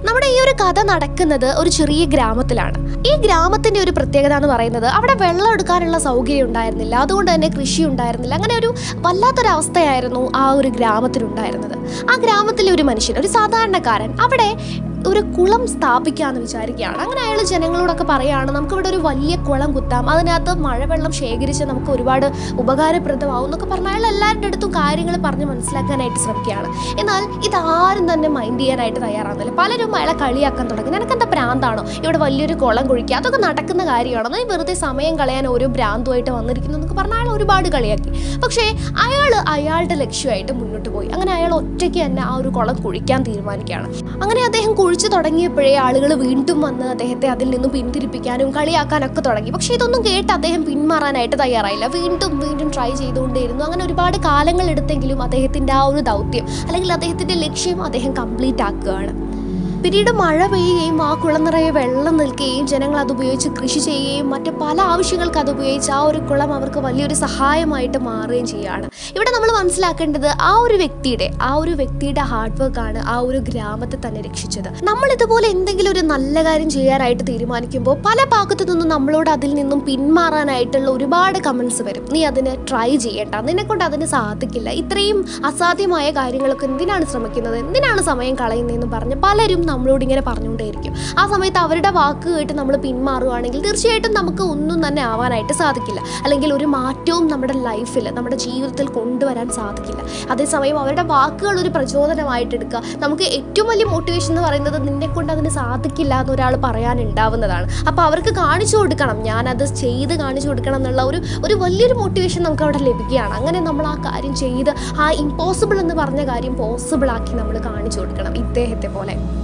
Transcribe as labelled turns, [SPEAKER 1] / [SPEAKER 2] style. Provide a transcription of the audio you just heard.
[SPEAKER 1] നമ്മുടെ ഈ ഒരു കഥ നടക്കുന്നത് ഒരു ചെറിയ ഗ്രാമത്തിലാണ് ഈ ഗ്രാമത്തിന്റെ ഒരു പ്രത്യേകത എന്ന് പറയുന്നത് അവിടെ വെള്ളം എടുക്കാനുള്ള സൗകര്യം ഉണ്ടായിരുന്നില്ല അതുകൊണ്ട് തന്നെ കൃഷി ഉണ്ടായിരുന്നില്ല അങ്ങനെ ഒരു വല്ലാത്തൊരവസ്ഥയായിരുന്നു ആ ഒരു ഗ്രാമത്തിലുണ്ടായിരുന്നത് ആ ഗ്രാമത്തിലെ ഒരു മനുഷ്യൻ ഒരു സാധാരണക്കാരൻ അവിടെ ഒരു കുളം സ്ഥാപിക്കാമെന്ന് വിചാരിക്കുകയാണ് അങ്ങനെ അയാൾ ജനങ്ങളോടൊക്കെ പറയുകയാണ് നമുക്കിവിടെ ഒരു വലിയ കുളം കുത്താം അതിനകത്ത് മഴവെള്ളം ശേഖരിച്ച് നമുക്ക് ഒരുപാട് ഉപകാരപ്രദമാവും എന്നൊക്കെ പറഞ്ഞ അയാൾ എല്ലാവരുടെ അടുത്തും കാര്യങ്ങൾ പറഞ്ഞ് മനസ്സിലാക്കാനായിട്ട് ശ്രമിക്കുകയാണ് എന്നാൽ ഇതാരും തന്നെ മൈൻഡ് ചെയ്യാനായിട്ട് തയ്യാറാകുന്നില്ല പലരും അയാളെ കളിയാക്കാൻ തുടങ്ങി നിനക്കെന്താ ഭ്രാന്താണോ ഇവിടെ വലിയൊരു കുളം കുഴിക്കുക അതൊക്കെ നടക്കുന്ന കാര്യമാണോ നീ വെറുതെ സമയം കളയാൻ ഓരോ ഭ്രാന്തുമായിട്ട് വന്നിരിക്കുന്നു എന്നൊക്കെ പറഞ്ഞാൽ അയാൾ ഒരുപാട് കളിയാക്കി പക്ഷേ അയാൾ അയാളുടെ ലക്ഷ്യമായിട്ട് മുന്നോട്ട് പോയി അങ്ങനെ അയാൾ ഒറ്റയ്ക്ക് തന്നെ ആ ഒരു കുളം കുഴിക്കാൻ തീരുമാനിക്കുകയാണ് അങ്ങനെ അദ്ദേഹം കുഴിച്ചു തുടങ്ങിയപ്പോഴേ ആളുകൾ വീണ്ടും വന്ന് അദ്ദേഹത്തെ അതിൽ നിന്നും പിന്തിരിപ്പിക്കാനും കളിയാക്കാനൊക്കെ തുടങ്ങി പക്ഷേ ഇതൊന്നും കേട്ട് അദ്ദേഹം പിന്മാറാനായിട്ട് തയ്യാറായില്ല വീണ്ടും വീണ്ടും ട്രൈ ചെയ്തുകൊണ്ടേയിരുന്നു അങ്ങനെ ഒരുപാട് കാലങ്ങൾ എടുത്തെങ്കിലും അദ്ദേഹത്തിൻ്റെ ആ ഒരു ദൗത്യം അല്ലെങ്കിൽ അദ്ദേഹത്തിൻ്റെ ലക്ഷ്യം അദ്ദേഹം കംപ്ലീറ്റ് ആക്കുകയാണ് പിന്നീട് മഴ പെയ്യുകയും ആ കുളം നിറയെ വെള്ളം നിൽക്കുകയും ജനങ്ങൾ അത് ഉപയോഗിച്ച് കൃഷി ചെയ്യുകയും മറ്റ് പല ആവശ്യങ്ങൾക്ക് അത് ഉപയോഗിച്ച് ആ ഒരു കുളം അവർക്ക് വലിയൊരു സഹായമായിട്ട് മാറുകയും ചെയ്യുകയാണ് ഇവിടെ നമ്മൾ മനസ്സിലാക്കേണ്ടത് ആ ഒരു വ്യക്തിയുടെ ആ ഒരു വ്യക്തിയുടെ ഹാർഡ് വർക്കാണ് ആ ഒരു ഗ്രാമത്തെ തന്നെ രക്ഷിച്ചത് നമ്മൾ ഇതുപോലെ എന്തെങ്കിലും ഒരു നല്ല കാര്യം ചെയ്യാനായിട്ട് തീരുമാനിക്കുമ്പോൾ പല ഭാഗത്തു നിന്നും നമ്മളോട് അതിൽ നിന്നും പിന്മാറാനായിട്ടുള്ള ഒരുപാട് കമൻസ് വരും നീ അതിന് ട്രൈ ചെയ്യണ്ട നിന്നെ കൊണ്ട് അതിന് സാധിക്കില്ല ഇത്രയും അസാധ്യമായ കാര്യങ്ങളൊക്കെ എന്തിനാണ് ശ്രമിക്കുന്നത് എന്തിനാണ് സമയം കളയുന്നതെന്ന് പറഞ്ഞ് പലരും നമ്മളോട് ഇങ്ങനെ പറഞ്ഞുകൊണ്ടേയിരിക്കും ആ സമയത്ത് അവരുടെ വാക്ക് കേട്ട് നമ്മൾ പിന്മാറുകയാണെങ്കിൽ തീർച്ചയായിട്ടും നമുക്ക് ഒന്നും തന്നെ ആവാനായിട്ട് സാധിക്കില്ല അല്ലെങ്കിൽ ഒരു മാറ്റവും നമ്മുടെ ലൈഫിൽ നമ്മുടെ ജീവിതത്തിൽ കൊണ്ടുവരാൻ സാധിക്കില്ല അതേസമയം അവരുടെ വാക്കുകൾ ഒരു പ്രചോദനമായിട്ട് എടുക്കുക നമുക്ക് ഏറ്റവും വലിയ മോട്ടിവേഷൻ എന്ന് പറയുന്നത് നിന്നെ കൊണ്ട് അതിന് സാധിക്കില്ല എന്ന് ഒരാൾ പറയാനുണ്ടാവുന്നതാണ് അപ്പോൾ അവർക്ക് കാണിച്ചു കൊടുക്കണം ഞാനത് ചെയ്ത് കാണിച്ചു കൊടുക്കണം എന്നുള്ള ഒരു ഒരു വലിയൊരു മോട്ടിവേഷൻ നമുക്ക് അവിടെ ലഭിക്കുകയാണ് അങ്ങനെ നമ്മൾ ആ കാര്യം ചെയ്ത് ആ ഇമ്പോസിബിൾ എന്ന് പറഞ്ഞ കാര്യം പോസിബിൾ ആക്കി നമ്മൾ കാണിച്ചു കൊടുക്കണം ഇദ്ദേഹത്തെ പോലെ